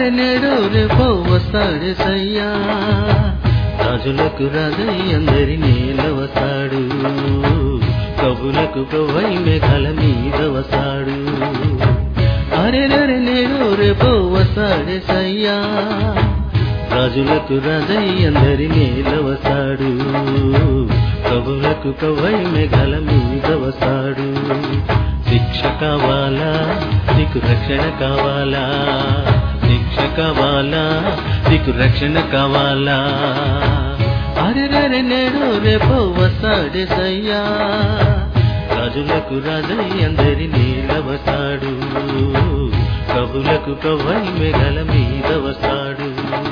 నేడు రేపో వస్తాడు సయ్యా రాజులకు రాజై అందరి నేలవస్తాడు కబులకు ప్రవై మేఘాల మీద వస్తాడు అరే నరే నేడు రేపో వస్తాడు సయ్యా రాజులకు రాజై అందరి నేలవస్తాడు కబులకు ప్రవై మేఘాల మీద వస్తాడు శిక్ష కావాలా నీకు రక్షణ కావాలా శిక్ష కావాలా నీకు రక్షణ కావాలా అరే రే నేడు రేపో వస్తాడే సయ్యా రాజులకు రాజై అందరి నీలవస్తాడు కబులకు ప్రవై మెగల మీద వస్తాడు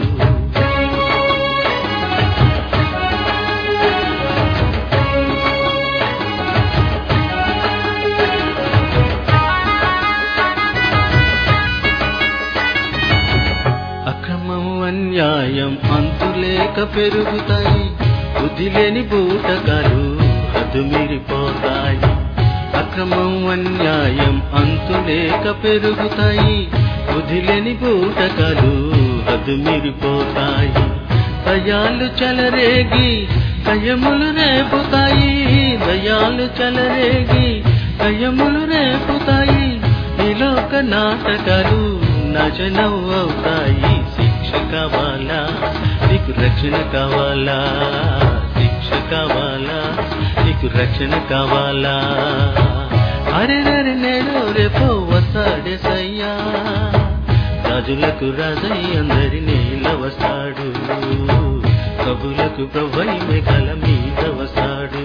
అక్రమం అన్యాయం అంతులేక పెరుగుతాయి బుద్ధి లేని బూటకాలు హద్దు మీరిపోతాయి అక్రమం అన్యాయం అంతులేక పెరుగుతాయి బుద్ధి లేని బూటకాలు హద్దు మీరిపోతాయి దయాలు చలరేగి కయములు రేపుతాయి దయాలు చలరేగి కయములు రేపుతాయి ఈ లోక నాటకాలు నాశనం అవుతాయి శిక్ష కావాలా నీకు రక్షణ కావాలా శిక్ష కావాలా నీకు రక్షణ కావాలా అరే నరే నేడు రేపో వస్తాడే సయ్యా రాజులకు రాజై అందరి నీల వస్తాడు కబులకు ప్రభై మేఘల మీద వస్తాడు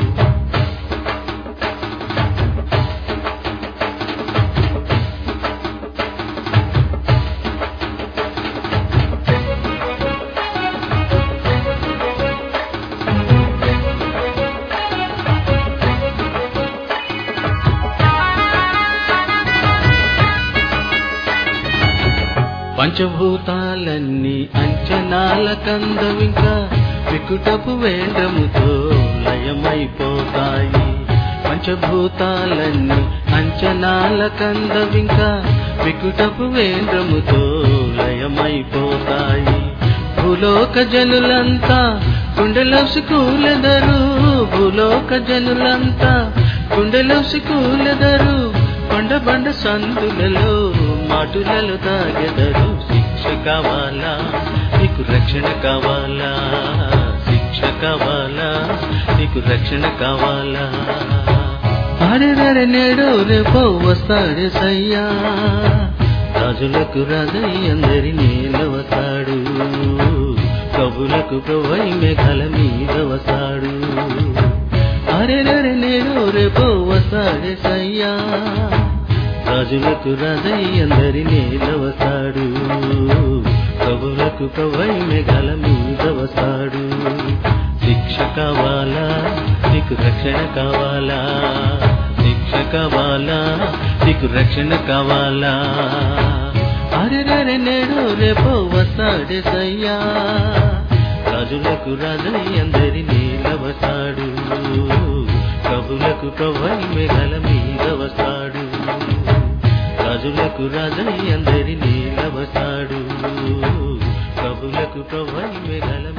పంచభూతాలన్నీ అంచనాల కందవింకా వికుటపు వేంద్రముతో లయమైపోతాయి పంచభూతాలన్నీ అంచనాల కందవింకా వికుటపు వేంద్రముతో లయమైపోతాయి భూలోక జనులంతా గుండెలోసి కూలెదరు భూలోక జనులంతా గుండెలోసి కూలెదరు బండ బండ సందులలో మాటులలో తాగెదరు శిక్ష కావాలా నీకు రక్షణ కావాలా శిక్ష కావాలా నీకు రక్షణ కావాలా అరే నరే నేడు రేపో వస్తాడు సయ్యా రాజులకు రాజై అందరి నీలవస్తాడు కబులకు ప్రవై మేఘాల మీద వస్తాడు అరే నరే నేడు రేపో వస్తాడు సయ్యా రాజులకు రాజై అందరి నేలవస్తాడు కబులకు ప్రవై మేఘాల మీద వస్తాడు శిక్ష కావాలా నీకు రక్షణ కావాలా శిక్ష కావాలా నీకు రక్షణ కావాలా అరే రే నేడు రేపో వస్తాడే సయ్యా రాజులకు రాజై అందరి నీలవస్తాడు కబులకు ప్రవై మేఘాల మీద వస్తాడు రాజులకు రాజై అందరి నీలవస్తాడు కబులకు ప్రవై మేఘాల